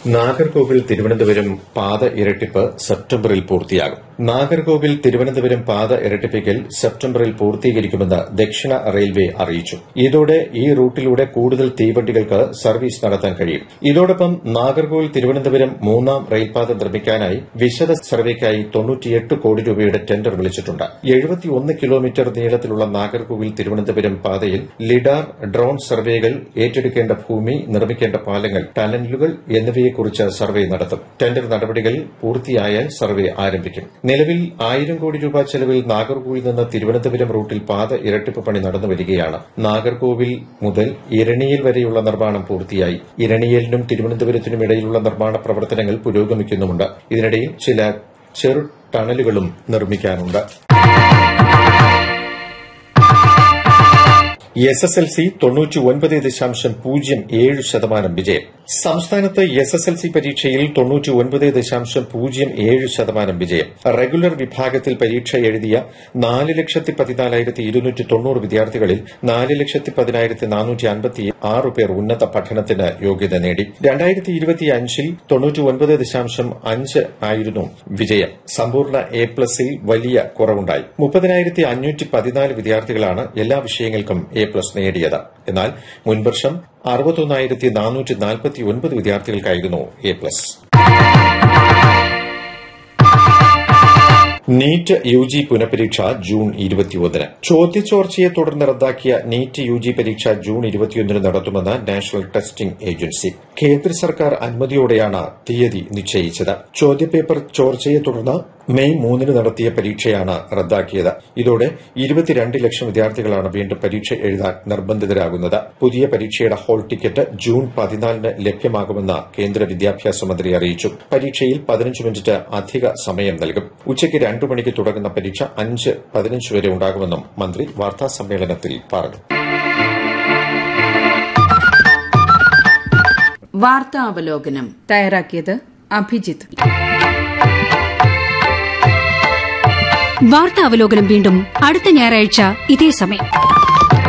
നാഗർകോവിൽ തിരുവനന്തപുരം പാത ഇരട്ടിപ്പ് സെപ്റ്റംബറിൽ പൂർത്തിയാകും നാഗർകോവിൽ തിരുവനന്തപുരം പാത ഇരട്ടിപ്പിക്കൽ സെപ്റ്റംബറിൽ പൂർത്തീകരിക്കുമെന്ന് ദക്ഷിണ റെയിൽവേ അറിയിച്ചു ഇതോടെ ഈ റൂട്ടിലൂടെ കൂടുതൽ തീവണ്ടികൾക്ക് സർവീസ് നടത്താൻ കഴിയും ഇതോടൊപ്പം നാഗർകോവിൽ തിരുവനന്തപുരം മൂന്നാം റെയിൽപാത നിർമ്മിക്കാനായി വിശദ സർവേക്കായി തൊണ്ണൂറ്റിയെട്ട് കോടി രൂപയുടെ ടെൻഡർ വിളിച്ചിട്ടുണ്ട് എഴുപത്തിയൊന്ന് കിലോമീറ്റർ നീളത്തിലുള്ള നാഗർകോവിൽ തിരുവനന്തപുരം പാതയിൽ ലിഡാർ ഡ്രോൺ സർവേകൾ ഏറ്റെടുക്കേണ്ട ഭൂമി നിർമ്മിക്കേണ്ട പാലങ്ങൾ ടനലുകൾ എന്നിവയെക്കുറിച്ച് സർവേ നടത്തും ടെൻഡർ നടപടികൾ പൂർത്തിയായാൽ സർവേ ആരംഭിക്കും നിലവിൽ ആയിരം കോടി രൂപ ചെലവിൽ നാഗർകോവിൽ നിന്ന് തിരുവനന്തപുരം റൂട്ടിൽ പാത ഇരട്ടിപ്പ് പണി നടന്നുവരികയാണ് നാഗർകോവിൽ മുതൽ ഇരണിയൽ വരെയുള്ള നിർമ്മാണം പൂർത്തിയായി ഇരണിയലിനും തിരുവനന്തപുരത്തിനും ഇടയിലുള്ള നിർമ്മാണ പ്രവർത്തനങ്ങൾ പുരോഗമിക്കുന്നുമുണ്ട് ഇതിനിടയിൽ ചില ചെറു ടണലുകളും നിർമ്മിക്കാനുണ്ട് എസ് എസ് എൽ സി തൊണ്ണൂറ്റി ഒൻപത് ദശാംശം പൂജ്യം ഏഴ് ശതമാനം വിജയം സംസ്ഥാനത്ത് എസ് എസ് എൽ സി പരീക്ഷയിൽ തൊണ്ണൂറ്റി ഒൻപത് ദശാംശം പൂജ്യം ഏഴ് ശതമാനം വിജയം റെഗുലർ വിഭാഗത്തിൽ പരീക്ഷ എഴുതിയ നാല് ലക്ഷത്തി പതിനാലായിരത്തി ഇരുന്നൂറ്റി തൊണ്ണൂറ് വിദ്യാർത്ഥികളിൽ നാല് ലക്ഷത്തി പതിനായിരത്തി നാനൂറ്റി അൻപത്തി ആറ് പേർ ഉന്നത പഠനത്തിന് യോഗ്യത നേടി രണ്ടായിരത്തി ഇരുപത്തിയഞ്ചിൽ തൊണ്ണൂറ്റി ഒൻപത് ദശാംശം അഞ്ച് ആയിരുന്നു വിജയം സമ്പൂർണ്ണ എ പ്ലസിൽ വലിയ കുറവുണ്ടായി മുപ്പതിനായിരത്തി അഞ്ഞൂറ്റി പതിനാല് വിദ്യാർത്ഥികളാണ് എല്ലാ വിഷയങ്ങൾക്കും എ പ്ലസ് നേടിയത് എന്നാൽ മുൻവർഷം അറുപത്തൊന്നായിരത്തി നാനൂറ്റി നാൽപ്പത്തി ഒൻപത് വിദ്യാർത്ഥികൾക്കായിരുന്നു A plus NEET U G പുനഃപരീക്ഷ ജൂൺ ഇരുപത്തിയൊന്നിന് ചോദ്യചോർച്ചയെ തുടർന്ന് റദ്ദാക്കിയ നീറ്റ് യു ജി പരീക്ഷ ജൂൺ ഇരുപത്തിയൊന്നിന് നടത്തുമെന്ന് നാഷണൽ ടെസ്റ്റിംഗ് ഏജൻസി കേന്ദ്ര സർക്കാർ അനുമതിയോടെയാണ് തീയതി നിശ്ചയിച്ചത് ചോദ്യപേപ്പർ ചോർച്ചയെ തുടർന്ന് മെയ് മൂന്നിന് നടത്തിയ പരീക്ഷയാണ് റദ്ദാക്കിയത് ഇതോടെ ഇരുപത്തിരണ്ട് ലക്ഷം വിദ്യാർത്ഥികളാണ് വീണ്ടും പരീക്ഷ എഴുതാൻ നിർബന്ധിതരാകുന്നത് പുതിയ പരീക്ഷയുടെ ഹാൾ ടിക്കറ്റ് ജൂൺ പതിനാലിന് ലഭ്യമാകുമെന്ന് കേന്ദ്ര വിദ്യാഭ്യാസ മന്ത്രി അറിയിച്ചു പരീക്ഷയിൽ പതിനഞ്ച് മിനിറ്റ് അധിക സമയം നൽകും ഉച്ചയ്ക്ക് രണ്ടു മണിക്ക് തുടങ്ങുന്ന പരീക്ഷ അഞ്ച് പതിനഞ്ച് വരെ ഉണ്ടാകുമെന്നും മന്ത്രി വാർത്താസമ്മേളനത്തിൽ പറഞ്ഞു വാർത്താ അവലോകനം തയ്യാറാക്കിയത് അഭിജിത്ത് വാർത്താ അവലോകനം വീണ്ടും അടുത്ത ഞായറാഴ്ച ഇതേ സമയം